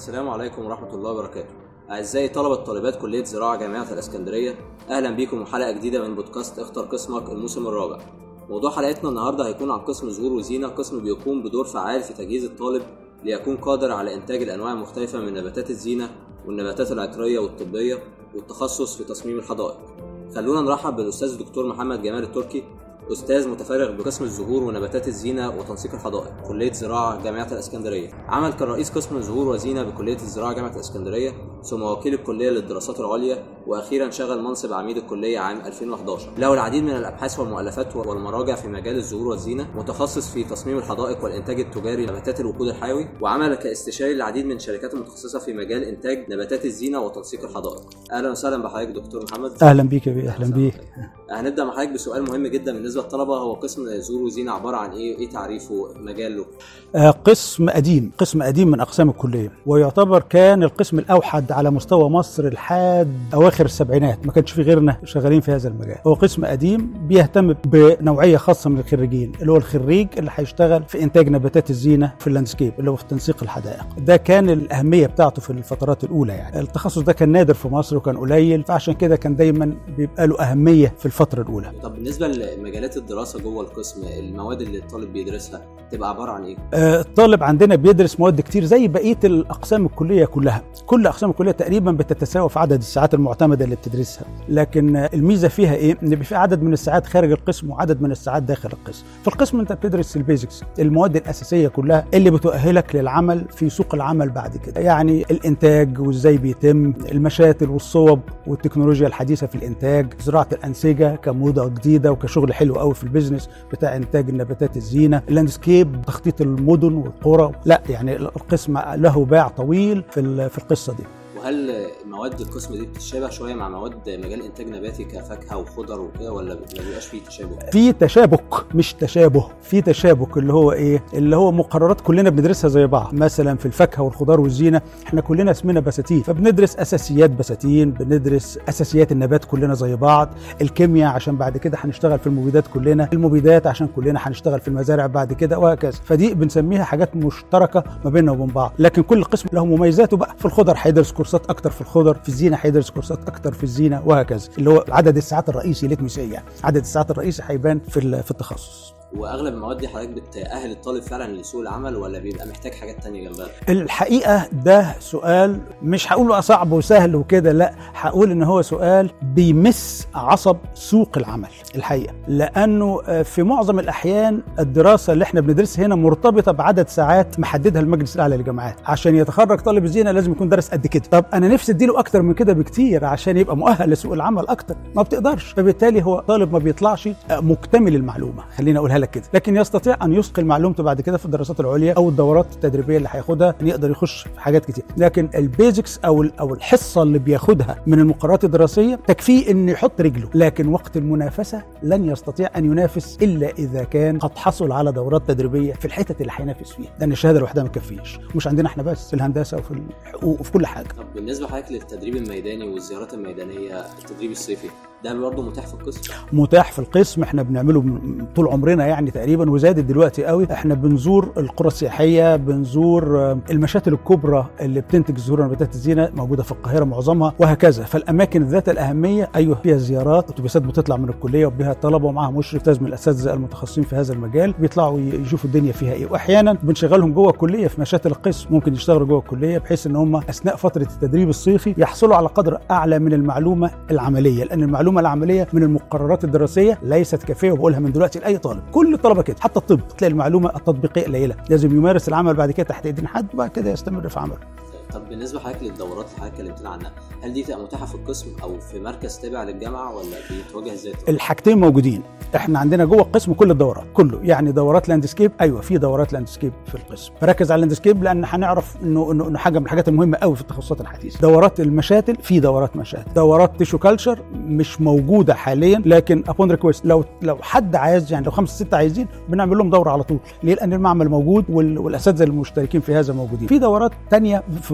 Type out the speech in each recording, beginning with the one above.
السلام عليكم ورحمة الله وبركاته أعزائي طلبة طالبات كلية زراعة جامعة الإسكندرية أهلا بيكم وحلقة جديدة من بودكاست اختر قسمك الموسم الرابع موضوع حلقتنا النهاردة هيكون عن قسم زهور وزينة قسم بيقوم بدور فعال في تجهيز الطالب ليكون قادر على إنتاج الأنواع المختلفة من نباتات الزينة والنباتات العطرية والطبية والتخصص في تصميم الحدائق خلونا نرحب بالأستاذ الدكتور محمد جمال التركي أستاذ متفرغ بقسم الزهور ونباتات الزينة وتنسيق الحدائق كلية زراعة جامعة الإسكندرية عمل كرئيس قسم زهور وزينة بكلية الزراعة جامعة الإسكندرية ثم وكيل الكلية للدراسات العليا وأخيرا شغل منصب عميد الكلية عام 2011 له العديد من الأبحاث والمؤلفات والمراجع في مجال الزهور والزينة متخصص في تصميم الحدائق والإنتاج التجاري لنباتات الوقود الحيوي وعمل كاستشاري للعديد من الشركات المتخصصة في مجال إنتاج نباتات الزينة وتنسيق الحدائق أهلا وسهلا بحضرتك دكتور محمد اهلا بيك يا بيه اهلا بيك هنبدا مع حضرتك بسؤال مهم جدا بالنسبه للطلبه هو قسم زهور وزينه عباره عن ايه ايه تعريفه مجاله آه، قسم قديم قسم قديم من اقسام الكليه ويعتبر كان القسم الاوحد على مستوى مصر لحد اواخر السبعينات ما كانش في غيرنا شغالين في هذا المجال هو قسم قديم بيهتم بنوعيه خاصه من الخريجين اللي هو الخريج اللي هيشتغل في انتاج نباتات الزينه في اللاندسكيب اللي هو في تنسيق الحدائق ده كان الاهميه بتاعته في الفترات الاولى يعني التخصص ده كان نادر في مصر وكان قليل فعشان كده كان دايما بيبقى له اهميه في الفتره الاولى طب بالنسبه لمجالات الدراسه جوه القسم المواد اللي الطالب بيدرسها تبقى عباره عن ايه آه، الطالب عندنا بيدرس مواد كتير زي بقيه الاقسام الكليه كلها كل اقسام الكليه تقريبا بتتساوى في عدد الساعات المعتمده اللي بتدرسها لكن آه، الميزه فيها ايه ان بيبقى في عدد من الساعات خارج القسم وعدد من الساعات داخل القسم في القسم انت بتدرس البيزكس المواد الاساسيه كلها اللي بتؤهلك للعمل في سوق العمل بعد كده يعني الانتاج وازاي بيتم المشاتل والصوب والتكنولوجيا الحديثه في الانتاج زراعه الانسجه كموضه جديده وكشغل حلو قوي في البيزنس بتاع انتاج النباتات الزينه اللاندسكيب تخطيط المدن والقرى لا يعني القسم له باع طويل في ال- في القصه دي وهل مواد القسم دي بتتشابه شويه مع مواد مجال انتاج نباتي كفاكهه وخضر وكده ولا ما بيبقاش فيه تشابه في تشابك مش تشابه في تشابك اللي هو ايه اللي هو مقررات كلنا بندرسها زي بعض مثلا في الفاكهه والخضار والزينه احنا كلنا اسمنا بساتين فبندرس اساسيات بساتين بندرس اساسيات النبات كلنا زي بعض الكيمياء عشان بعد كده هنشتغل في المبيدات كلنا المبيدات عشان كلنا هنشتغل في المزارع بعد كده وهكذا فدي بنسميها حاجات مشتركه ما بيننا وبين بعض لكن كل قسم له مميزاته بقى في الخضر هيدرس كورسات اكتر في الخضر في الزينه هيدرس كورسات اكتر في الزينه وهكذا اللي هو عدد الساعات الرئيسي لتمسيه يعني عدد الساعات الرئيسي هيبان في ال- في التخصص واغلب المواد دي حضرتك بتأهل الطالب فعلا لسوق العمل ولا بيبقى محتاج حاجات تانية جنبها الحقيقه ده سؤال مش هقول له صعب وسهل وكده لا هقول ان هو سؤال بيمس عصب سوق العمل الحقيقه لانه آه، في معظم الاحيان الدراسه اللي احنا بندرسها هنا مرتبطه بعدد ساعات محددها المجلس الاعلى للجامعات عشان يتخرج طالب الزينه لازم يكون درس قد كده طب انا نفسي اديله اكتر من كده بكتير عشان يبقى مؤهل لسوق العمل اكتر ما بتقدرش فبالتالي هو طالب ما بيطلعش آه، مكتمل المعلومه خليني اقولها لك كده لكن يستطيع ان يثقل معلومته بعد كده في الدراسات العليا او الدورات التدريبيه اللي هياخدها ان يقدر يخش في حاجات كتير لكن البيزكس او ال- او الحصه اللي بياخدها من المقررات الدراسيه تكفيه انه يحط رجله لكن وقت المنافسه لن يستطيع ان ينافس الا اذا كان قد حصل على دورات تدريبيه في الحتت اللي هينافس فيها لان الشهاده لوحدها ما تكفيش مش عندنا احنا بس في الهندسه وفي الحقوق وفي كل حاجه طب بالنسبه حضرتك للتدريب الميداني والزيارات الميدانيه التدريب الصيفي ده برضه متاح في القسم متاح في القسم احنا بنعمله من- طول عمرنا يعني تقريبا وزادت دلوقتي قوي احنا بنزور القرى السياحيه بنزور آه، المشاتل الكبرى اللي بتنتج زهور ونباتات الزينه موجوده في القاهره معظمها وهكذا فالاماكن ذات الاهميه ايوه فيها زيارات اتوبيسات بتطلع من الكليه وبها طلبه ومعاها مشرف استاذ من الاساتذه المتخصصين في هذا المجال بيطلعوا ي- يشوفوا الدنيا فيها ايه واحيانا بنشغلهم جوه الكليه في مشاتل القسم ممكن يشتغلوا جوه الكليه بحيث ان هم اثناء فتره التدريب الصيفي يحصلوا على قدر اعلى من المعلومه العمليه لان المعلومه العمليه من المقررات الدراسيه ليست كافيه وبقولها من دلوقتي لاي طالب كل الطلبه كده حتى الطب تلاقي المعلومه التطبيقيه قليله لازم يمارس العمل بعد كده تحت ايدين حد وبعد كده يستمر في عمله طب بالنسبه حضرتك للدورات اللي حضرتك كلمتنا عنها هل دي تبقى متاحه في القسم او في مركز تابع للجامعه ولا بيتواجه ازاي الحاجتين موجودين احنا عندنا جوه القسم كل الدورات كله يعني دورات لاندسكيب ايوه في دورات لاندسكيب في القسم بركز على اللاندسكيب لان هنعرف انه انه إنه حاجه من الحاجات المهمه قوي في التخصصات الحديثه دورات المشاتل في دورات مشاتل دورات تيشو كلتشر مش موجوده حاليا لكن ابون ريكويست لو لو حد عايز يعني لو خمسه سته عايزين بنعمل لهم دوره على طول ليه لان المعمل موجود وال- والاساتذه المشتركين في هذا موجودين في دورات تانية في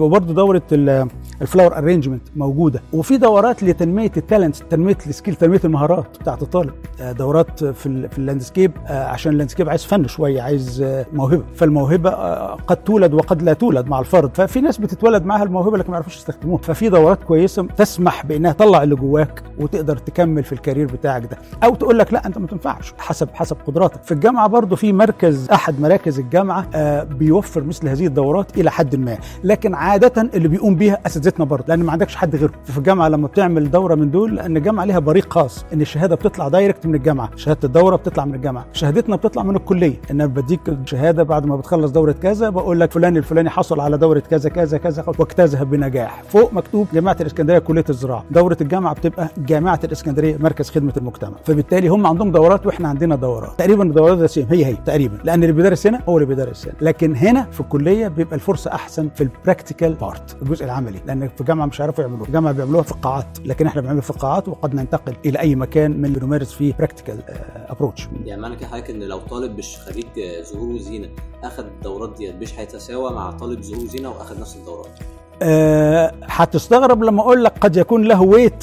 وبرضه دوره ال- الفلاور ارينجمنت موجوده وفي دورات لتنميه التالنت تنميه السكيل تنميه المهارات بتاعت الطالب آه، دورات في ال- في اللاندسكيب آه، عشان اللاندسكيب عايز فن شويه عايز آه، موهبه فالموهبه آه، قد تولد وقد لا تولد مع الفرد ففي ناس بتتولد معاها الموهبه لكن ما يعرفوش يستخدموها ففي دورات كويسه تسمح بانها تطلع اللي جواك وتقدر تكمل في الكارير بتاعك ده او تقول لك لا انت ما تنفعش حسب حسب قدراتك في الجامعه برضو في مركز احد مراكز الجامعه آه، بيوفر مثل هذه الدورات الى حد ما لكن عاده اللي بيقوم بيها اساتذتنا برضه لان ما عندكش حد غيره في الجامعه لما بتعمل دوره من دول لان الجامعه ليها بريق خاص ان الشهاده بتطلع دايركت من الجامعه شهاده الدوره بتطلع من الجامعه شهادتنا بتطلع من الكليه ان أنا بديك شهاده بعد ما بتخلص دوره كذا بقول لك فلان الفلاني حصل على دوره كذا كذا كذا واجتازها بنجاح فوق مكتوب جامعه الاسكندريه كليه الزراعه دوره الجامعه بتبقى جامعه الاسكندريه مركز خدمه المجتمع فبالتالي هم عندهم دورات واحنا عندنا دورات تقريبا الدورات ده سيم هي هي تقريبا لان اللي بيدرس هنا هو اللي بيدرس هنا لكن هنا في الكليه بيبقى الفرصه احسن في البراكتيكال بارت الجزء العملي لان في الجامعه مش هيعرفوا يعملوها في الجامعه بيعملوها في القاعات لكن احنا بنعملها في القاعات وقد ننتقل الى اي مكان من اللي نمارس فيه براكتيكال ابروتش يعني معنى كده حضرتك ان لو طالب مش خريج زهور وزينه اخد الدورات ديت مش هيتساوى مع طالب زهور وزينه واخد نفس الدورات أه هتستغرب لما اقول لك قد يكون له ويت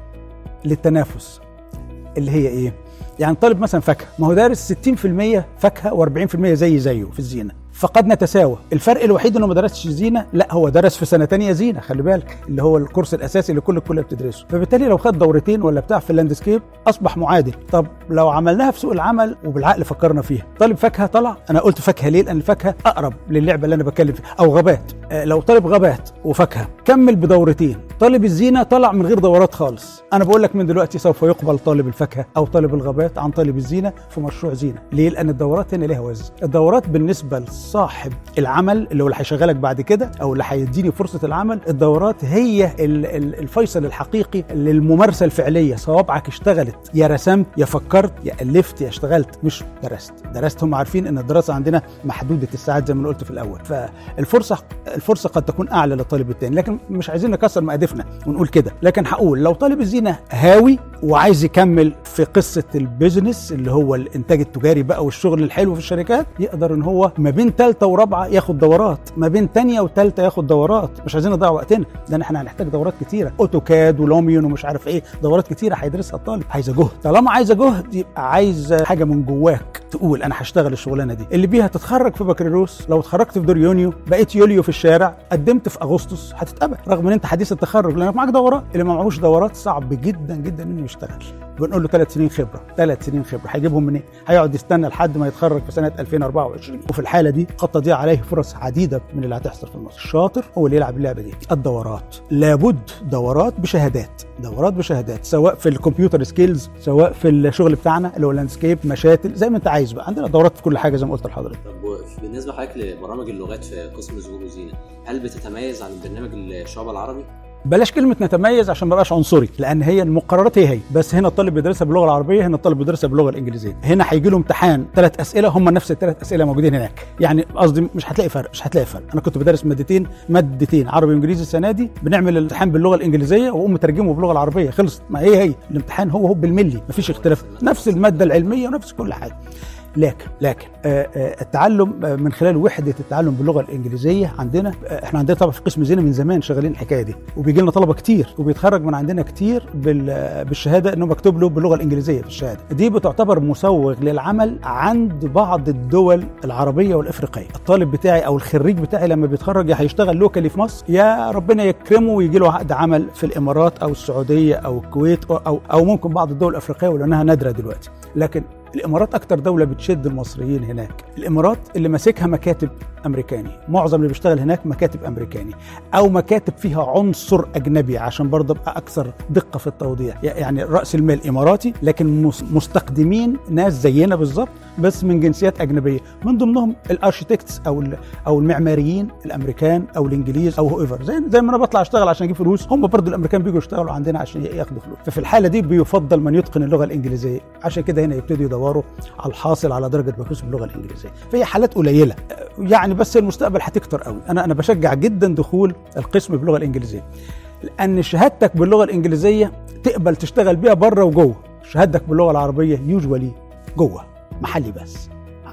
للتنافس اللي هي ايه؟ يعني طالب مثلا فاكهه ما هو دارس 60% فاكهه و40% زي زيه في الزينه فقد نتساوى الفرق الوحيد انه ما درسش زينه لا هو درس في سنه تانية زينه خلي بالك اللي هو الكورس الاساسي اللي كل الكليه بتدرسه فبالتالي لو خد دورتين ولا بتاع في اللاندسكيب اصبح معادل طب لو عملناها في سوق العمل وبالعقل فكرنا فيها طالب فاكهه طلع انا قلت فاكهه ليه لان الفاكهه اقرب للعبه اللي انا بتكلم فيها او غابات آه، لو طالب غابات وفاكهه كمل بدورتين طالب الزينه طلع من غير دورات خالص انا بقول لك من دلوقتي سوف يقبل طالب الفاكهه او طالب الغابات عن طالب الزينه في مشروع زينه ليه لان الدورات هنا ليها وزن الدورات بالنسبه لصاحب العمل اللي هو اللي هيشغلك بعد كده او اللي هيديني فرصه العمل الدورات هي ال- ال- الفيصل الحقيقي للممارسه الفعليه صوابعك اشتغلت يا رسمت يا فكرت يا الفت يا اشتغلت مش درست درست هم عارفين ان الدراسه عندنا محدوده الساعات زي ما أنا قلت في الاول فالفرصه الفرصه قد تكون اعلى للطالب الثاني لكن مش عايزين نكسر مقادفنا ونقول كده لكن هقول لو طالب الزينه هاوي وعايز يكمل في قصه البيزنس اللي هو الانتاج التجاري بقى والشغل الحلو في الشركات يقدر ان هو ما بين ثالثه ورابعه ياخد دورات ما بين ثانيه وثالثه ياخد دورات مش عايزين نضيع وقتنا لان احنا هنحتاج دورات كتيره اوتوكاد ولوميون ومش عارف ايه دورات كتيره هيدرسها الطالب عايزه جهد طالما عايزه جهد يبقى عايز حاجه من جواك تقول انا هشتغل الشغلانه دي اللي بيها تتخرج في بكالوريوس لو اتخرجت في دور يونيو بقيت يوليو في الشارع قدمت في اغسطس هتتقبل رغم ان انت حديث التخرج لانك معاك دورات اللي ما معهوش دورات صعب جدا جدا انه يشتغل بنقول له ثلاث سنين خبره ثلاث سنين خبره هيجيبهم منين هيقعد يستنى لحد ما يتخرج في سنه 2024 وفي الحاله دي قد تضيع عليه فرص عديده من اللي هتحصل في النص الشاطر هو اللي يلعب اللعبه دي الدورات لابد دورات بشهادات دورات بشهادات سواء في الكمبيوتر سكيلز سواء في الشغل بتاعنا اللي هو لاندسكيب مشاتل زي ما انت عايز بقى عندنا دورات في كل حاجه زي ما قلت لحضرتك طب و- بالنسبه لحضرتك لبرامج اللغات في قسم زهور وزينه هل بتتميز عن برنامج الشعب العربي؟ بلاش كلمه نتميز عشان ما بقاش عنصري لان هي المقررات هي هي بس هنا الطالب بيدرسها باللغه العربيه هنا الطالب بيدرسها باللغه الانجليزيه هنا هيجي له امتحان ثلاث اسئله هم نفس الثلاث اسئله موجودين هناك يعني قصدي مش هتلاقي فرق مش هتلاقي فرق انا كنت بدرس مادتين مادتين عربي وانجليزي السنه دي بنعمل الامتحان باللغه الانجليزيه واقوم مترجمه باللغه العربيه خلص ما هي هي الامتحان هو هو بالملي مفيش اختلاف نفس الماده العلميه ونفس كل حاجه لكن لكن آه، آه، التعلم آه، من خلال وحده التعلم باللغه الانجليزيه عندنا آه، احنا عندنا طبعا في قسم زينه من زمان شغالين الحكايه دي وبيجي لنا طلبه كتير وبيتخرج من عندنا كتير بال- آه، بالشهاده انه مكتوب له باللغه الانجليزيه في الشهاده دي بتعتبر مسوغ للعمل عند بعض الدول العربيه والافريقيه الطالب بتاعي او الخريج بتاعي لما بيتخرج يا هيشتغل لوكالي في مصر يا ربنا يكرمه ويجي له عقد عمل في الامارات او السعوديه او الكويت او او, أو ممكن بعض الدول الافريقيه ولانها نادره دلوقتي لكن الامارات اكتر دوله بتشد المصريين هناك الامارات اللي ماسكها مكاتب امريكاني معظم اللي بيشتغل هناك مكاتب امريكاني او مكاتب فيها عنصر اجنبي عشان برضه ابقى اكثر دقه في التوضيح يعني راس المال اماراتي لكن مس- مستخدمين ناس زينا بالظبط بس من جنسيات اجنبيه من ضمنهم الارشيتكتس او ال- او المعماريين الامريكان او الانجليز او ايفر زي زي ما انا بطلع اشتغل عشان اجيب فلوس هم برضه الامريكان بيجوا يشتغلوا عندنا عشان ياخدوا فلوس ففي الحاله دي بيفضل من يتقن اللغه الانجليزيه عشان كده هنا يبتدوا يدوروا على الحاصل على درجه بكالوريوس باللغه الانجليزيه فهي حالات قليله يعني بس المستقبل هتكتر قوي انا انا بشجع جدا دخول القسم باللغه الانجليزيه لان شهادتك باللغه الانجليزيه تقبل تشتغل بيها بره وجوه شهادتك باللغه العربيه يوجوالي جوه محلي بس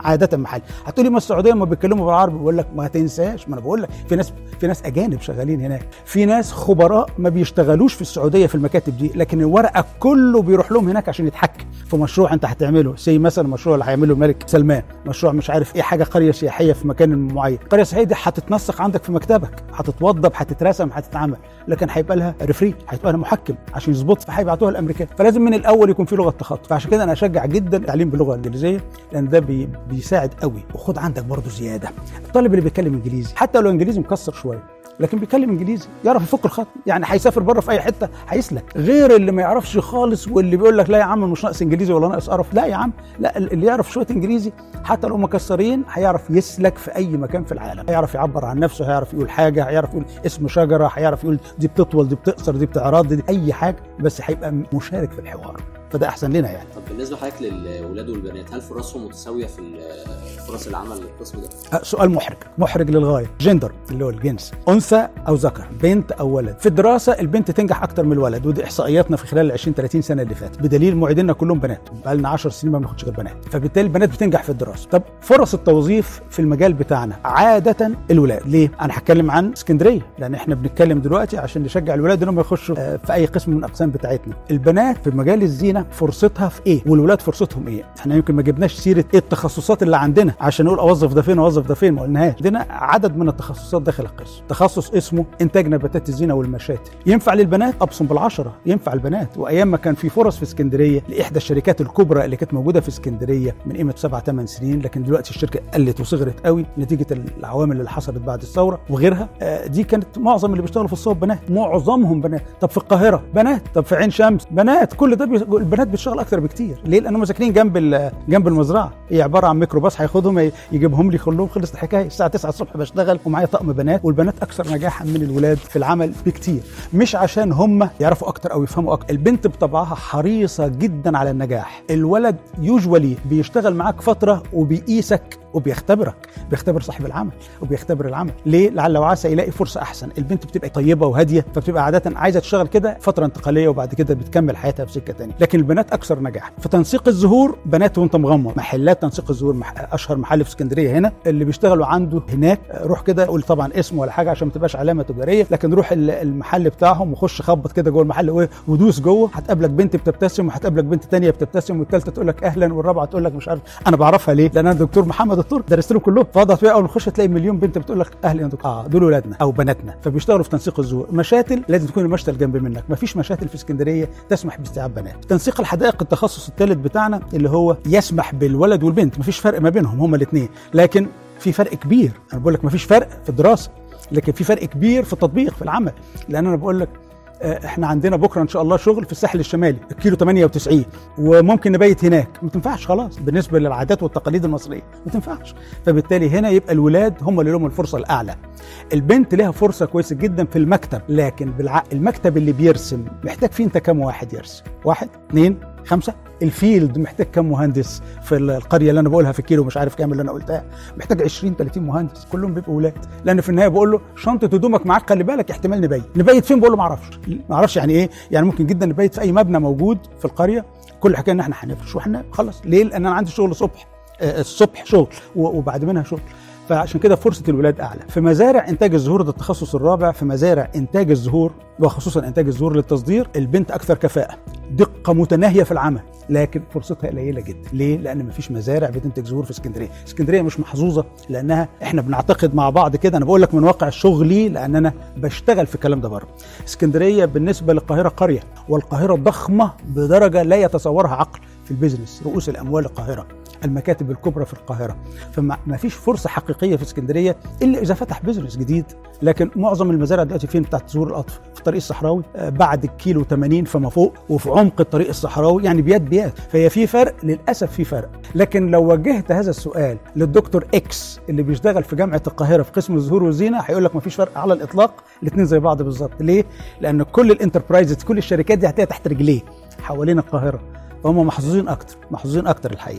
عاده محلي هتقولي ما السعوديه ما بيتكلموا بالعربي بقول لك ما تنساش ما انا بقول لك في ناس في ناس اجانب شغالين هناك في ناس خبراء ما بيشتغلوش في السعوديه في المكاتب دي لكن الورقه كله بيروح لهم هناك عشان يتحكم في مشروع انت هتعمله زي مثلا المشروع اللي هيعمله الملك سلمان مشروع مش عارف ايه حاجه قريه سياحيه في مكان معين القريه السياحيه دي هتتنسق عندك في مكتبك هتتوضب هتترسم هتتعمل لكن هيبقى لها ريفري هيبقى لها محكم عشان يظبط فهيبعتوها الامريكان فلازم من الاول يكون في لغه تخطي فعشان كده انا اشجع جدا التعليم باللغه الانجليزيه لان ده بي بيساعد قوي وخد عندك برضه زياده الطالب اللي بيتكلم انجليزي حتى لو انجليزي مكسر شويه لكن بيتكلم انجليزي يعرف يفك الخط يعني هيسافر بره في اي حته هيسلك غير اللي ما يعرفش خالص واللي بيقول لك لا يا عم مش ناقص انجليزي ولا ناقص قرف لا يا عم لا اللي يعرف شويه انجليزي حتى لو مكسرين هيعرف يسلك في اي مكان في العالم هيعرف يعبر عن نفسه هيعرف يقول حاجه هيعرف يقول اسم شجره هيعرف يقول دي بتطول دي بتقصر دي بتعرض دي, دي اي حاجه بس هيبقى مشارك في الحوار فده احسن لنا يعني طب بالنسبه لحضرتك للولاد والبنات هل فرصهم متساويه في فرص العمل للقسم ده؟ سؤال محرج محرج للغايه جندر اللي هو الجنس انثى او ذكر بنت او ولد في الدراسه البنت تنجح اكتر من الولد ودي احصائياتنا في خلال ال 20 30 سنه اللي فاتت بدليل معيدينا كلهم بنات بقى لنا 10 سنين ما بناخدش غير بنات فبالتالي البنات بتنجح في الدراسه طب فرص التوظيف في المجال بتاعنا عاده الولاد ليه انا هتكلم عن اسكندريه لان احنا بنتكلم دلوقتي عشان نشجع الولاد انهم يخشوا في اي قسم من الاقسام بتاعتنا البنات في مجال الزينه فرصتها في ايه والولاد فرصتهم ايه احنا يمكن ما جبناش سيره ايه التخصصات اللي عندنا عشان نقول اوظف ده فين اوظف ده فين ما قلناهاش عندنا عدد من التخصصات داخل القسم تخصص اسمه انتاج نباتات الزينه والمشاتل ينفع للبنات ابصم بالعشره ينفع البنات وايام ما كان في فرص في اسكندريه لاحدى الشركات الكبرى اللي كانت موجوده في اسكندريه من قيمه سبع ثمان سنين لكن دلوقتي الشركه قلت وصغرت قوي نتيجه العوامل اللي حصلت بعد الثوره وغيرها دي كانت معظم اللي بيشتغلوا في الصوب بنات معظمهم بنات طب في القاهره بنات طب في عين شمس بنات كل ده بي... البنات بتشتغل اكتر بكتير ليه لانهم ساكنين جنب جنب المزرعه هي عباره عن ميكروباص هياخدهم يجيبهم لي كلهم خلص الحكايه الساعه 9 الصبح بشتغل ومعايا طقم بنات والبنات اكثر نجاحا من الولاد في العمل بكتير مش عشان هم يعرفوا اكتر او يفهموا اكتر البنت بطبعها حريصه جدا على النجاح الولد يوجوالي بيشتغل معاك فتره وبيقيسك وبيختبرك بيختبر صاحب العمل وبيختبر العمل ليه لعل وعسى يلاقي فرصه احسن البنت بتبقى طيبه وهاديه فبتبقى عاده عايزه تشتغل كده فتره انتقاليه وبعد كده بتكمل حياتها في سكه ثانيه لكن البنات اكثر نجاحا في تنسيق الزهور بنات وانت مغمض محلات تنسيق الزهور مح... اشهر محل في اسكندريه هنا اللي بيشتغلوا عنده هناك روح كده قول طبعا اسم ولا حاجه عشان ما تبقاش علامه تجاريه لكن روح المحل بتاعهم وخش خبط كده جوه المحل ودوس جوه هتقابلك بنت بتبتسم وهتقابلك بنت ثانيه بتبتسم والثالثه تقول لك اهلا والرابعه تقول لك مش عارف انا بعرفها ليه لان انا دكتور محمد الطرق درست لهم كلهم فاضت فيها اول ما تخش تلاقي مليون بنت بتقول لك اهلا يا دكتور اه دول ولادنا او بناتنا فبيشتغلوا في تنسيق الزهور مشاتل لازم تكون المشتل جنب منك مفيش مشاتل في اسكندريه تسمح باستيعاب بنات تنسيق الحدائق التخصص الثالث بتاعنا اللي هو يسمح بالولد والبنت مفيش فرق ما بينهم هما الاثنين لكن في فرق كبير انا بقول لك مفيش فرق في الدراسه لكن في فرق كبير في التطبيق في العمل لان انا بقول لك احنا عندنا بكره ان شاء الله شغل في الساحل الشمالي الكيلو 98 وممكن نبيت هناك ما تنفعش خلاص بالنسبه للعادات والتقاليد المصريه ما تنفعش فبالتالي هنا يبقى الولاد هم اللي لهم الفرصه الاعلى البنت لها فرصه كويسه جدا في المكتب لكن بالعقل المكتب اللي بيرسم محتاج فيه انت كام واحد يرسم واحد اثنين خمسة الفيلد محتاج كم مهندس في القرية اللي أنا بقولها في الكيلو مش عارف كام اللي أنا قلتها محتاج 20 30 مهندس كلهم بيبقوا ولاد لأن في النهاية بقول له شنطة هدومك معاك خلي بالك احتمال نبيت نبيت فين بقول له ما اعرفش ما اعرفش يعني إيه يعني ممكن جدا نبيت في أي مبنى موجود في القرية كل حكاية إن إحنا هنفرش وإحنا خلاص ليه لأن أنا عندي شغل صبح الصبح شغل وبعد منها شغل فعشان كده فرصه الولاد اعلى في مزارع انتاج الزهور ده التخصص الرابع في مزارع انتاج الزهور وخصوصا انتاج الزهور للتصدير البنت اكثر كفاءه دقه متناهيه في العمل لكن فرصتها قليله جدا ليه لان مفيش مزارع بتنتج زهور في اسكندريه اسكندريه مش محظوظه لانها احنا بنعتقد مع بعض كده انا بقول لك من واقع شغلي لان انا بشتغل في الكلام ده بره اسكندريه بالنسبه للقاهره قريه والقاهره ضخمه بدرجه لا يتصورها عقل في البيزنس رؤوس الاموال القاهره المكاتب الكبرى في القاهره فما فيش فرصه حقيقيه في اسكندريه الا اذا فتح بيزنس جديد لكن معظم المزارع دلوقتي فين بتاعت زهور القطف في الطريق الصحراوي بعد الكيلو 80 فما فوق وفي عمق الطريق الصحراوي يعني بيات بيات فهي في فرق للاسف في فرق لكن لو وجهت هذا السؤال للدكتور اكس اللي بيشتغل في جامعه القاهره في قسم الزهور والزينه هيقول لك ما فيش فرق على الاطلاق الاثنين زي بعض بالظبط ليه لان كل الانتربرايزز كل الشركات دي هتلاقيها تحت رجليه حوالين القاهره فهم محظوظين اكتر محظوظين اكتر الحقيقه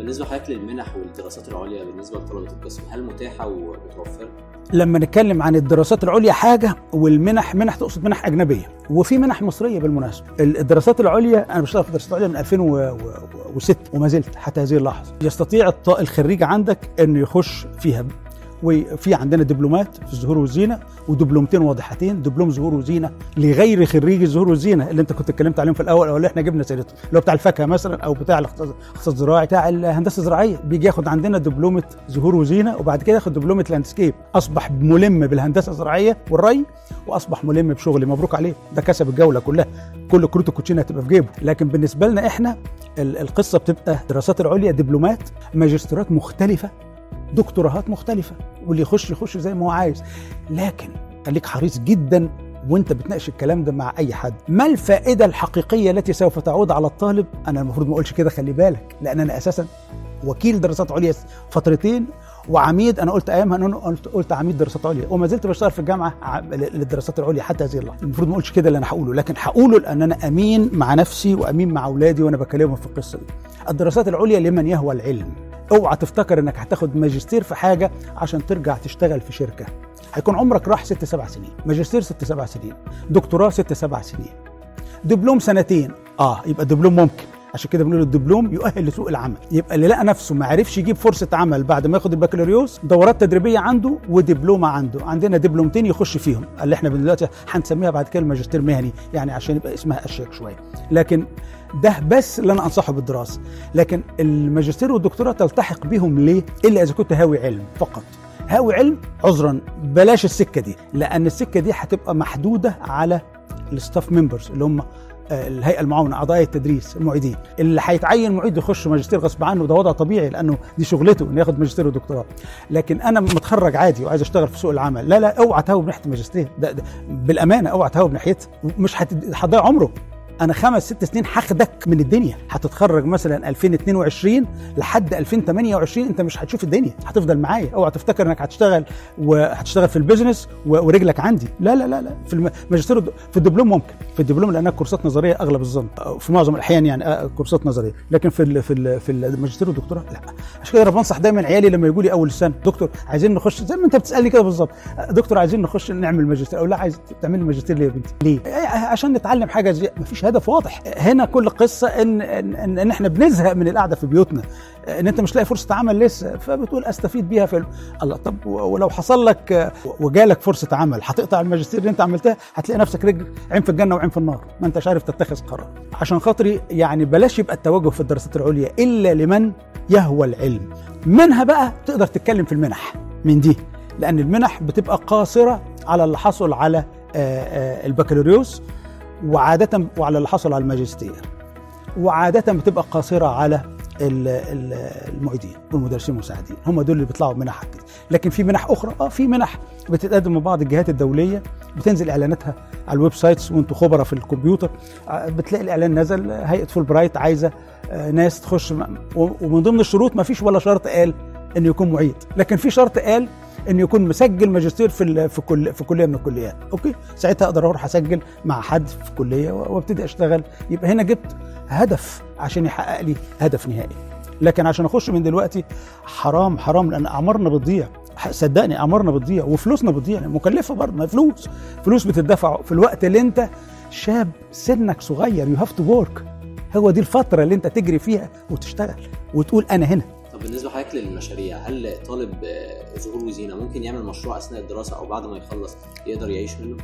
بالنسبه لحضرتك للمنح والدراسات العليا بالنسبه لطلبه القسم هل متاحه ومتوفره؟ لما نتكلم عن الدراسات العليا حاجه والمنح منح تقصد منح اجنبيه وفي منح مصريه بالمناسبه الدراسات العليا انا بشتغل في الدراسات العليا من 2006 وما زلت حتى هذه اللحظه يستطيع الط- الخريج عندك انه يخش فيها وفي عندنا دبلومات في الزهور والزينه ودبلومتين واضحتين دبلوم زهور وزينه لغير خريج الزهور والزينه اللي انت كنت اتكلمت عليهم في الاول او اللي احنا جبنا سيرته اللي هو بتاع الفاكهه مثلا او بتاع الاقتصاد الاقتصاد الزراعي بتاع الهندسه الزراعيه بيجي ياخد عندنا دبلومه زهور وزينه وبعد كده ياخد دبلومه لاندسكيب اصبح ملم بالهندسه الزراعيه والري واصبح ملم بشغلي مبروك عليه ده كسب الجوله كلها كل كروت الكوتشينه هتبقى في جيبه لكن بالنسبه لنا احنا ال- القصه بتبقى الدراسات العليا دبلومات ماجستيرات مختلفه دكتوراهات مختلفه واللي يخش يخش زي ما هو عايز لكن خليك حريص جدا وانت بتناقش الكلام ده مع اي حد ما الفائده الحقيقيه التي سوف تعود على الطالب انا المفروض ما اقولش كده خلي بالك لان انا اساسا وكيل دراسات عليا فترتين وعميد انا قلت ايامها ان انا قلت, قلت عميد دراسات عليا وما زلت بشتغل في الجامعه ع- للدراسات العليا حتى هذه اللحظه المفروض ما اقولش كده اللي انا هقوله لكن هقوله لان انا امين مع نفسي وامين مع اولادي وانا بكلمهم في القصه دي الدراسات العليا لمن يهوى العلم اوعى تفتكر انك هتاخد ماجستير في حاجه عشان ترجع تشتغل في شركه هيكون عمرك راح ست سبع سنين ماجستير ست سبع سنين دكتوراه ست سبع سنين دبلوم سنتين اه يبقى دبلوم ممكن عشان كده بنقول الدبلوم يؤهل لسوق العمل يبقى اللي لقى نفسه ما عرفش يجيب فرصه عمل بعد ما ياخد البكالوريوس دورات تدريبيه عنده ودبلومه عنده عندنا دبلومتين يخش فيهم اللي احنا دلوقتي هنسميها بعد كده الماجستير مهني يعني عشان يبقى اسمها اشيك شويه لكن ده بس اللي انا انصحه بالدراسه لكن الماجستير والدكتوراه تلتحق بيهم ليه الا اذا كنت هاوي علم فقط هاوي علم عذرا بلاش السكه دي لان السكه دي هتبقى محدوده على الستاف ممبرز اللي هم آه، الهيئه المعاونه اعضاء التدريس المعيدين اللي هيتعين معيد يخش ماجستير غصب عنه ده وضع طبيعي لانه دي شغلته انه ياخد ماجستير ودكتوراه لكن انا متخرج عادي وعايز اشتغل في سوق العمل لا لا اوعى تهوب ناحيه الماجستير ده, ده بالامانه اوعى تهوب ناحيتها مش هتد- هتضيع عمره انا خمس ست سنين هاخدك من الدنيا هتتخرج مثلا 2022 لحد 2028 انت مش هتشوف الدنيا هتفضل معايا اوعى تفتكر انك هتشتغل وهتشتغل في البيزنس و- ورجلك عندي لا لا لا لا في الم- الماجستير والد- في الدبلوم ممكن في الدبلوم لانها كورسات نظريه اغلب الظن أو في معظم الاحيان يعني آه، كورسات نظريه لكن في ال في ال في الماجستير والدكتوراه لا عشان كده انا بنصح دايما عيالي لما يجوا لي اول السنه دكتور عايزين نخش زي ما انت بتسالني كده بالظبط آه، دكتور عايزين نخش نعمل ماجستير او لا عايز تعملي ماجستير ليه يا بنتي ليه آه، عشان نتعلم حاجه زي مفيش هدف واضح هنا كل قصه ان ان, إن, إن احنا بنزهق من القعده في بيوتنا ان انت مش لاقي فرصه عمل لسه فبتقول استفيد بيها في ال- الله طب و- ولو حصل لك آه، وجالك فرصه عمل هتقطع الماجستير اللي انت عملتها هتلاقي نفسك رجل عين في الجنه وعين في النار ما انتش عارف تتخذ قرار عشان خاطري يعني بلاش يبقى التوجه في الدراسات العليا الا لمن يهوى العلم منها بقى تقدر تتكلم في المنح من دي لان المنح بتبقى قاصره على اللي حصل على آه، آه، البكالوريوس وعاده وعلى اللي حصل على الماجستير وعاده بتبقى قاصره على ال- ال- المعيدين والمدرسين المساعدين هم دول اللي بيطلعوا منح كده لكن في منح اخرى اه في منح بتتقدم من بعض الجهات الدوليه بتنزل اعلاناتها على الويب سايتس وانتوا خبراء في الكمبيوتر آه، بتلاقي الاعلان نزل آه، هيئه فول برايت عايزه آه، ناس تخش م- و- ومن ضمن الشروط ما فيش ولا شرط قال انه يكون معيد لكن في شرط قال انه يكون مسجل ماجستير في ال- في كل في كليه من الكليات اوكي ساعتها اقدر اروح اسجل مع حد في كليه و- وابتدي اشتغل يبقى هنا جبت هدف عشان يحقق لي هدف نهائي لكن عشان اخش من دلوقتي حرام حرام لان اعمارنا بتضيع ح- صدقني اعمارنا بتضيع وفلوسنا بتضيع يعني مكلفه برضه ما هي فلوس فلوس بتدفع في الوقت اللي انت شاب سنك صغير يو هاف تو ورك هو دي الفتره اللي انت تجري فيها وتشتغل وتقول انا هنا طب بالنسبه لحضرتك للمشاريع هل طالب آه، ظهور وزينه ممكن يعمل مشروع اثناء الدراسه او بعد ما يخلص يقدر يعيش منه؟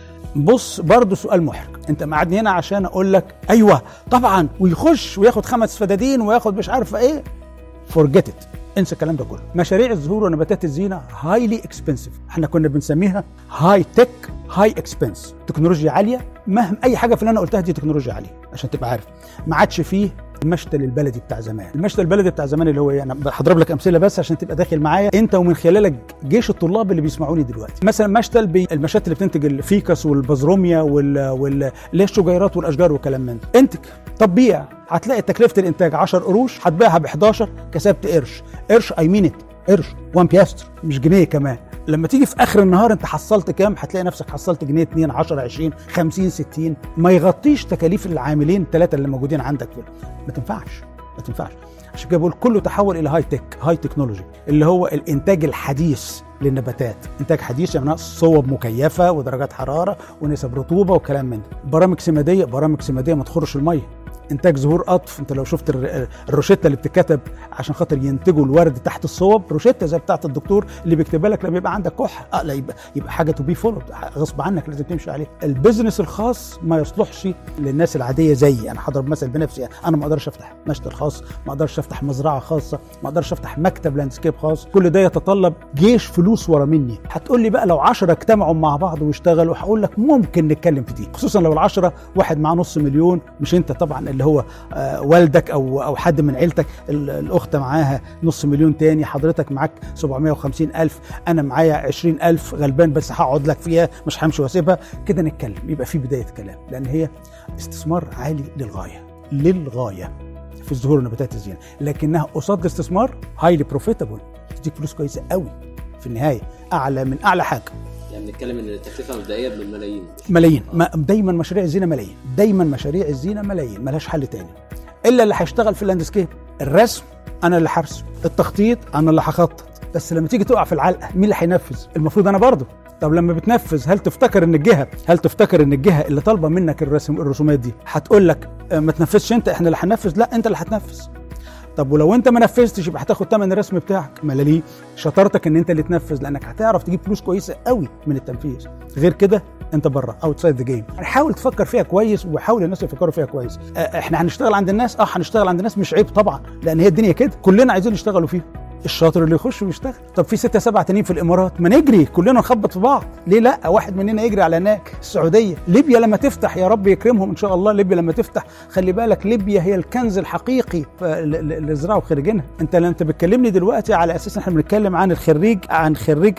بص برضه سؤال محرج انت معادني هنا عشان اقول لك ايوه طبعا ويخش وياخد خمس فدادين وياخد مش عارف ايه فورجيت ات انسى الكلام ده كله مشاريع الزهور ونباتات الزينه هايلي اكسبنسيف احنا كنا بنسميها هاي تك هاي اكسبنس تكنولوجيا عاليه مهما اي حاجه في اللي انا قلتها دي تكنولوجيا عاليه عشان تبقى عارف ما عادش فيه المشتل البلدي بتاع زمان المشتل البلدي بتاع زمان اللي هو ايه انا هضرب لك امثله بس عشان تبقى داخل معايا انت ومن خلالك جيش الطلاب اللي بيسمعوني دلوقتي مثلا مشتل بي المشات اللي بتنتج الفيكس والبازروميا وال وال اللي هي الشجيرات والاشجار والكلام من ده انتج طب بيع هتلاقي تكلفه الانتاج 10 قروش هتبيعها ب 11 كسبت قرش قرش اي مين قرش 1 بياستر مش جنيه كمان لما تيجي في اخر النهار انت حصلت كام هتلاقي نفسك حصلت جنيه 2 10 20 50 60 ما يغطيش تكاليف العاملين الثلاثه اللي موجودين عندك في ما تنفعش ما تنفعش عشان كده بقول كله تحول الى هاي تك هاي تكنولوجي اللي هو الانتاج الحديث للنباتات انتاج حديث يعني صوب مكيفه ودرجات حراره ونسب رطوبه وكلام من ده برامج سماديه برامج سماديه ما تخرش الميه انتاج زهور قطف انت لو شفت الر- الروشته اللي بتتكتب عشان خاطر ينتجوا الورد تحت الصوب روشته زي بتاعه الدكتور اللي بيكتبها لك لما يبقى عندك كحه اه لا يبقى يبقى حاجه تو بي فولو غصب عنك لازم تمشي عليها البيزنس الخاص ما يصلحش للناس العاديه زيي انا هضرب مثل بنفسي يعني. انا ما اقدرش افتح مشتل خاص ما اقدرش افتح مزرعه خاصه ما اقدرش افتح مكتب لاندسكيب خاص كل ده يتطلب جيش فلوس ورا مني هتقول لي بقى لو 10 اجتمعوا مع بعض واشتغلوا هقول لك ممكن نتكلم في دي خصوصا لو العشرة واحد معاه نص مليون مش انت طبعا اللي هو آه، والدك او او حد من عيلتك ال- الاخت معاها نص مليون تاني حضرتك معاك 750 الف انا معايا 20 الف غلبان بس هقعد لك فيها مش همشي واسيبها كده نتكلم يبقى في بدايه كلام لان هي استثمار عالي للغايه للغايه في الزهور ونباتات الزينه لكنها قصاد الاستثمار هايلي بروفيتابل تديك فلوس كويسه قوي في النهايه اعلى من اعلى حاجه يعني بنتكلم ان التكلفه مبدئيه بالملايين ملايين ما دايما مشاريع الزينه ملايين دايما مشاريع الزينه ملايين ملهاش حل تاني الا اللي هيشتغل في اللاندسكيب الرسم انا اللي هرسم التخطيط انا اللي هخطط بس لما تيجي تقع في العلقه مين اللي هينفذ المفروض انا برضه طب لما بتنفذ هل تفتكر ان الجهه هل تفتكر ان الجهه اللي طالبه منك الرسم الرسومات دي هتقول لك آه، ما تنفذش انت احنا اللي هننفذ لا انت اللي هتنفذ طب ولو انت ما نفذتش يبقى هتاخد ثمن الرسم بتاعك ملاليه شطارتك ان انت اللي تنفذ لانك هتعرف تجيب فلوس كويسه قوي من التنفيذ غير كده انت بره اوتسايد ذا جيم حاول تفكر فيها كويس وحاول الناس يفكروا فيها كويس اه، احنا هنشتغل عند الناس اه هنشتغل عند الناس مش عيب طبعا لان هي الدنيا كده كلنا عايزين يشتغلوا فيها الشاطر اللي يخش ويشتغل طب في ستة سبعة تانيين في الامارات ما نجري كلنا نخبط في بعض ليه لا واحد مننا يجري على هناك السعوديه ليبيا لما تفتح يا رب يكرمهم ان شاء الله ليبيا لما تفتح خلي بالك ليبيا هي الكنز الحقيقي ف- ل- ل- اللي يزرعوا خريجينها انت انت بتكلمني دلوقتي على اساس احنا بنتكلم عن الخريج عن خريج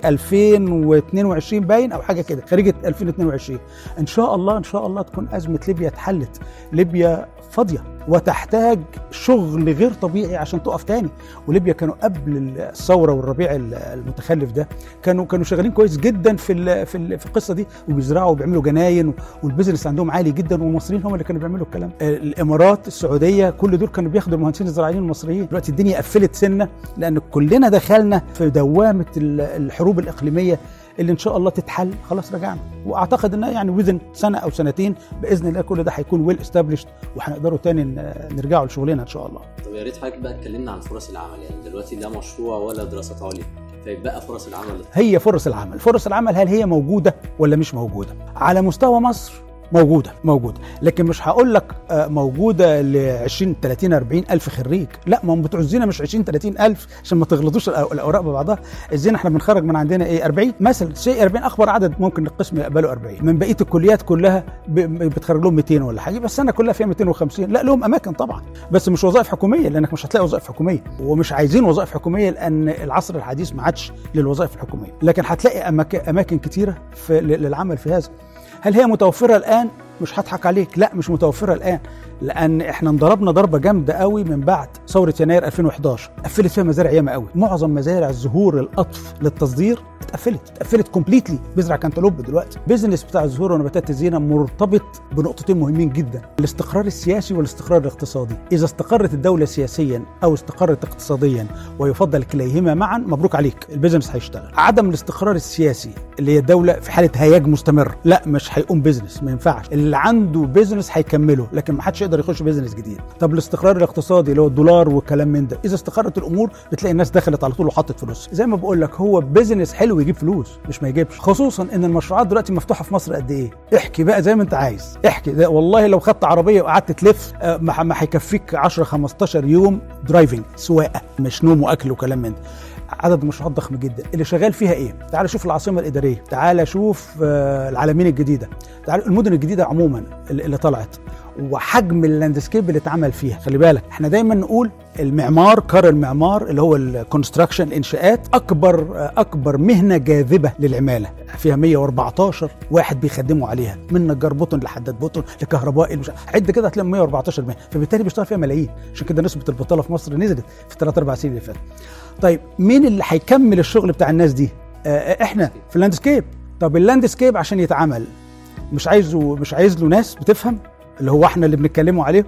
2022 باين او حاجه كده خريج 2022 ان شاء الله ان شاء الله تكون ازمه ليبيا اتحلت ليبيا فاضيه وتحتاج شغل غير طبيعي عشان تقف تاني وليبيا كانوا قبل الثوره والربيع المتخلف ده كانوا كانوا شغالين كويس جدا في ال في ال في القصه دي وبيزرعوا وبيعملوا جناين والبيزنس عندهم عالي جدا والمصريين هم اللي كانوا بيعملوا الكلام الامارات السعوديه كل دول كانوا بياخدوا المهندسين الزراعيين المصريين دلوقتي الدنيا قفلت سنه لان كلنا دخلنا في دوامه ال- الحروب الاقليميه اللي ان شاء الله تتحل خلاص رجعنا واعتقد انها يعني وذن سنه او سنتين باذن الله كل ده هيكون ويل استابليشد وهنقدروا تاني ن- نرجعوا لشغلنا ان شاء الله طب يا ريت حضرتك بقى اتكلمنا عن فرص العمل يعني دلوقتي لا مشروع ولا دراسات عليا فيبقى فرص العمل هي فرص العمل فرص العمل هل هي موجوده ولا مش موجوده على مستوى مصر موجوده موجوده لكن مش هقول لك آه، موجوده ل 20 30 40 الف خريج لا ما هم بتوع الزينه مش 20 30 الف عشان ما تغلطوش الأو- الاوراق ببعضها الزينه احنا بنخرج من عندنا ايه 40 مثلا شيء 40 اكبر عدد ممكن القسم يقبله 40 من بقيه الكليات كلها ب- بتخرج لهم 200 ولا حاجه بس السنه كلها فيها 250 لا لهم اماكن طبعا بس مش وظائف حكوميه لانك مش هتلاقي وظائف حكوميه ومش عايزين وظائف حكوميه لان العصر الحديث ما عادش للوظائف الحكوميه لكن هتلاقي اماكن اماكن كتيره في ل- للعمل في هذا هل هي متوفره الان مش هضحك عليك لا مش متوفره الان لان احنا انضربنا ضربه جامده قوي من بعد ثوره يناير 2011 قفلت فيها مزارع ياما قوي معظم مزارع الزهور القطف للتصدير اتقفلت اتقفلت كومبليتلي بيزرع كانتالوب دلوقتي البيزنس بتاع الزهور ونباتات الزينه مرتبط بنقطتين مهمين جدا الاستقرار السياسي والاستقرار الاقتصادي اذا استقرت الدوله سياسيا او استقرت اقتصاديا ويفضل كليهما معا مبروك عليك البيزنس هيشتغل عدم الاستقرار السياسي اللي هي الدوله في حاله هياج مستمر لا مش هيقوم بيزنس ما ينفعش اللي عنده بيزنس هيكمله لكن ما حدش يقدر يخش بيزنس جديد طب الاستقرار الاقتصادي اللي هو الدولار والكلام من ده اذا استقرت الامور بتلاقي الناس دخلت على طول وحطت فلوس زي ما بقول لك هو بيزنس حلو يجيب فلوس مش ما يجيبش خصوصا ان المشروعات دلوقتي مفتوحه في مصر قد ايه احكي بقى زي ما انت عايز احكي ده والله لو خدت عربيه وقعدت تلف آه، ما ما هيكفيك 10 15 يوم درايفنج سواقه مش نوم واكل وكلام من ده عدد مشروعات ضخم جدا اللي شغال فيها ايه تعال شوف العاصمه الاداريه تعال شوف آه، العالمين الجديده تعال المدن الجديده عموما اللي اللي طلعت وحجم اللاندسكيب اللي اتعمل فيها خلي بالك احنا دايما نقول المعمار كار المعمار اللي هو الكونستراكشن الانشاءات اكبر اكبر مهنه جاذبه للعماله فيها 114 واحد بيخدموا عليها من نجار بطن لحداد بطن لكهربائي مش عد كده هتلاقي 114 مهنه فبالتالي بيشتغل فيها ملايين عشان كده نسبه البطاله في مصر نزلت في 3 4 سنين اللي فاتوا طيب مين اللي هيكمل الشغل بتاع الناس دي آه احنا في اللاندسكيب طب اللاندسكيب عشان يتعمل مش عايزه مش عايز له ناس بتفهم اللي هو احنا اللي بنتكلموا عليه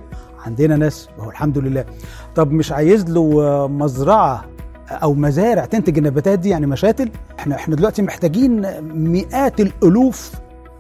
عندنا ناس وهو الحمد لله طب مش عايز له آه، مزرعه او مزارع تنتج النباتات دي يعني مشاتل احنا احنا دلوقتي محتاجين مئات الالوف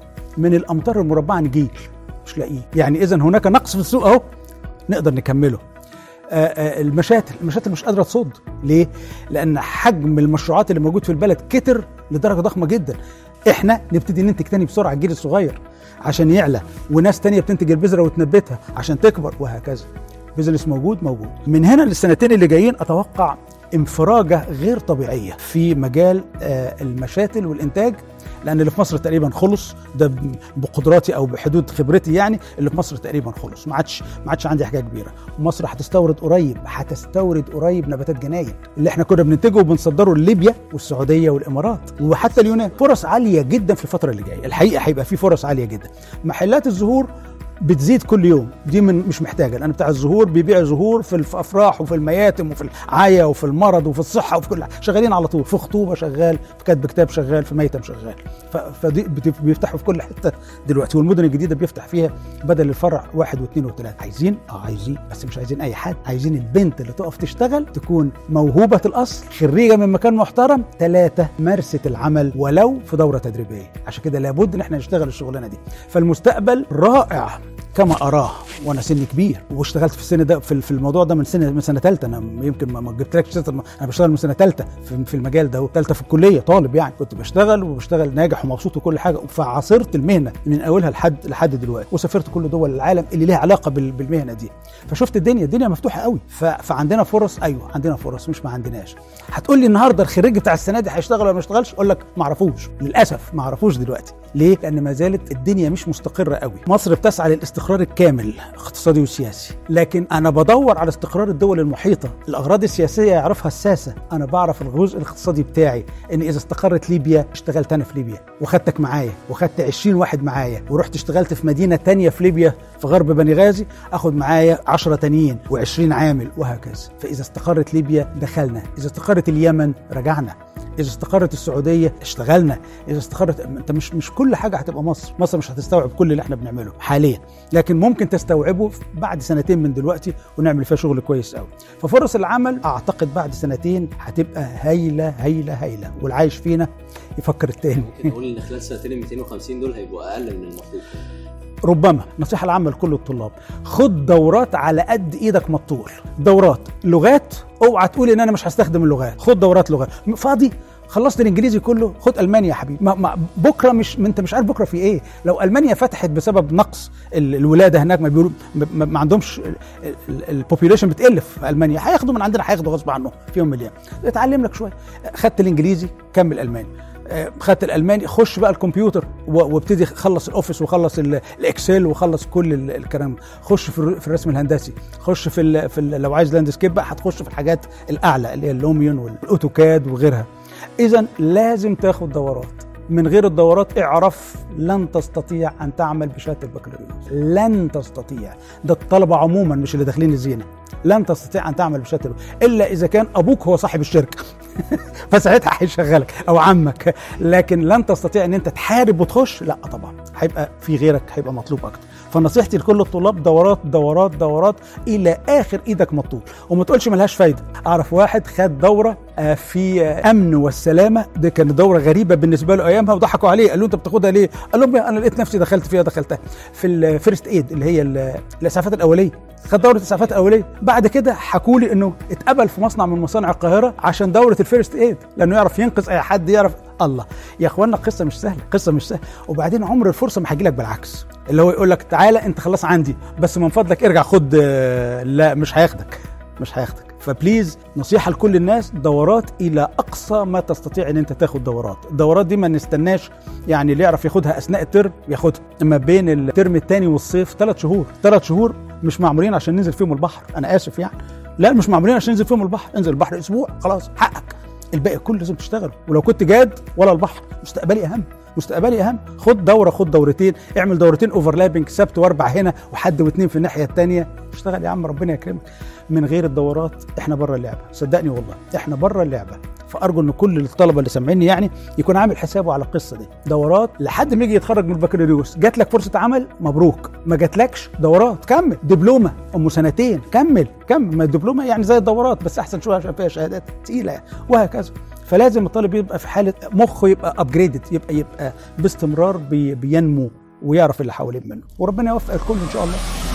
من الامتار المربعه نجيل مش لاقيه يعني اذا هناك نقص في السوق اهو نقدر نكمله آه، آه، المشاتل المشاتل مش قادره تصد ليه لان حجم المشروعات اللي موجود في البلد كتر لدرجه ضخمه جدا احنا نبتدي ننتج تاني بسرعه الجيل الصغير عشان يعلى وناس تانية بتنتج البذره وتنبتها عشان تكبر وهكذا بيزنس موجود موجود من هنا للسنتين اللي جايين اتوقع انفراجه غير طبيعيه في مجال آه، المشاتل والانتاج لان اللي في مصر تقريبا خلص ده ب- بقدراتي او بحدود خبرتي يعني اللي في مصر تقريبا خلص ما عادش ما عادش عندي حاجه كبيره ومصر هتستورد قريب هتستورد قريب نباتات جناين اللي احنا كنا بننتجه وبنصدره لليبيا والسعوديه والامارات وحتى اليونان فرص عاليه جدا في الفتره اللي جايه الحقيقه هيبقى في فرص عاليه جدا محلات الزهور بتزيد كل يوم دي من مش محتاجه لان بتاع الزهور بيبيع زهور في الافراح وفي المياتم وفي العايه وفي المرض وفي الصحه وفي كل حاجه شغالين على طول في خطوبه شغال في كتب كتاب شغال في ميتم شغال ف- فدي بت- بيفتحوا في كل حته دلوقتي والمدن الجديده بيفتح فيها بدل الفرع واحد واثنين وثلاثه عايزين اه عايزين بس مش عايزين اي حد عايزين البنت اللي تقف تشتغل تكون موهوبه الاصل خريجه من مكان محترم ثلاثه مارست العمل ولو في دوره تدريبيه عشان كده لابد ان احنا نشتغل الشغلانه دي فالمستقبل رائع كما اراه وانا سني كبير واشتغلت في السن ده في في الموضوع ده من سنه من سنه ثالثه انا يمكن ما ما جبتلكش سنة الم- انا بشتغل من سنه ثالثه في, في المجال ده ثالثه في الكليه طالب يعني كنت بشتغل وبشتغل ناجح ومبسوط وكل حاجه فعاصرت المهنه من اولها لحد لحد دلوقتي وسافرت كل دول العالم اللي ليها علاقه بال- بالمهنه دي فشفت الدنيا الدنيا مفتوحه قوي ف- فعندنا فرص ايوه عندنا فرص مش ما عندناش هتقول لي النهارده الخريج بتاع السنه دي هيشتغل ولا ما يشتغلش اقول لك ما اعرفوش للاسف ما اعرفوش دلوقتي ليه لان ما زالت الدنيا مش مستقره قوي مصر بتسعى للاستقرار الكامل اقتصادي وسياسي لكن انا بدور على استقرار الدول المحيطه الاغراض السياسيه يعرفها الساسه انا بعرف الجزء الاقتصادي بتاعي ان اذا استقرت ليبيا اشتغلت انا في ليبيا وخدتك معايا وخدت 20 واحد معايا ورحت اشتغلت في مدينه تانية في ليبيا في غرب بني غازي اخد معايا 10 تانيين و20 عامل وهكذا فاذا استقرت ليبيا دخلنا اذا استقرت اليمن رجعنا اذا استقرت السعوديه اشتغلنا اذا استقرت انت مش مش كل حاجه هتبقى مصر مصر مش هتستوعب كل اللي احنا بنعمله حاليا لكن ممكن تستوعبه بعد سنتين من دلوقتي ونعمل فيها شغل كويس قوي ففرص العمل اعتقد بعد سنتين هتبقى هايله هايله هايله والعايش فينا يفكر التاني ممكن نقول ان خلال سنتين ال 250 دول هيبقوا اقل من المطلوب ربما نصيحة العامة لكل الطلاب خد دورات على قد ايدك ما تطول دورات لغات اوعى تقول ان انا مش هستخدم اللغات خد دورات لغات م- فاضي خلصت الانجليزي كله خد المانيا يا حبيبي ما ما بكره مش ما انت مش عارف بكره في ايه لو المانيا فتحت بسبب نقص ال- الولاده هناك ما بيقولوا ما, ما- ما عندهمش البوبيوليشن بتقل في المانيا هياخدوا من عندنا هياخدوا غصب عنهم فيهم مليان اتعلم لك شويه خدت الانجليزي كمل الماني آه، خدت الالماني خش بقى الكمبيوتر و- وابتدي خلص الاوفيس وخلص ال- الاكسل وخلص كل ال- الكلام خش في الر- في الرسم الهندسي خش في ال في ال لو عايز لاندسكيب بقى هتخش في الحاجات الاعلى اللي هي اللوميون والاوتوكاد وغيرها اذا لازم تاخد دورات من غير الدورات اعرف لن تستطيع ان تعمل بشهاده البكالوريوس لن تستطيع ده الطلبه عموما مش اللي داخلين الزينه لن تستطيع ان تعمل بشهاده الا اذا كان ابوك هو صاحب الشركه فساعتها هيشغلك او عمك لكن لن تستطيع ان انت تحارب وتخش لا طبعا هيبقى في غيرك هيبقى مطلوب اكتر فنصيحتي لكل الطلاب دورات دورات دورات الى اخر ايدك مطلوب وما تقولش ملهاش فايده اعرف واحد خد دوره آه، في آه، امن والسلامه دي كانت دوره غريبه بالنسبه له ايامها وضحكوا عليه قالوا له انت بتاخدها ليه قال لهم انا لقيت نفسي دخلت فيها دخلتها في الفيرست ايد اللي هي ال- الاسعافات الاوليه خد دوره الاسعافات الاوليه بعد كده حكوا لي انه اتقبل في مصنع من مصانع القاهره عشان دوره الفيرست ايد لانه يعرف ينقذ اي حد يعرف الله يا اخوانا قصه مش سهله قصه مش سهله وبعدين عمر الفرصه ما هيجي لك بالعكس اللي هو يقول لك تعالى انت خلاص عندي بس من فضلك ارجع خد آه، لا مش هياخدك مش هياخدك فبليز نصيحة لكل الناس دورات إلى أقصى ما تستطيع أن أنت تاخد دورات الدورات دي ما نستناش يعني اللي يعرف ياخدها أثناء الترم ياخدها ما بين الترم الثاني والصيف ثلاث شهور ثلاث شهور مش معمولين عشان ننزل فيهم البحر أنا آسف يعني لا مش معمولين عشان ننزل فيهم البحر انزل البحر أسبوع خلاص حقك الباقي كله لازم تشتغل ولو كنت جاد ولا البحر مستقبلي أهم مستقبلي اهم خد دوره خد دورتين اعمل دورتين اوفرلابنج سبت واربع هنا وحد واثنين في الناحيه الثانيه اشتغل يا عم ربنا يكرمك من غير الدورات احنا بره اللعبه صدقني والله احنا بره اللعبه فارجو ان كل الطلبه اللي سامعيني يعني يكون عامل حسابه على القصه دي دورات لحد ما يجي يتخرج من البكالوريوس جات لك فرصه عمل مبروك ما جاتلكش دورات كمل دبلومه ام سنتين كمل كمل ما الدبلومه يعني زي الدورات بس احسن شويه عشان فيها شهادات تقيله يعني وهكذا فلازم الطالب يبقى في حاله مخه يبقى ابجريدد يبقى يبقى باستمرار بي بينمو ويعرف اللي حواليه منه وربنا يوفق الكل ان شاء الله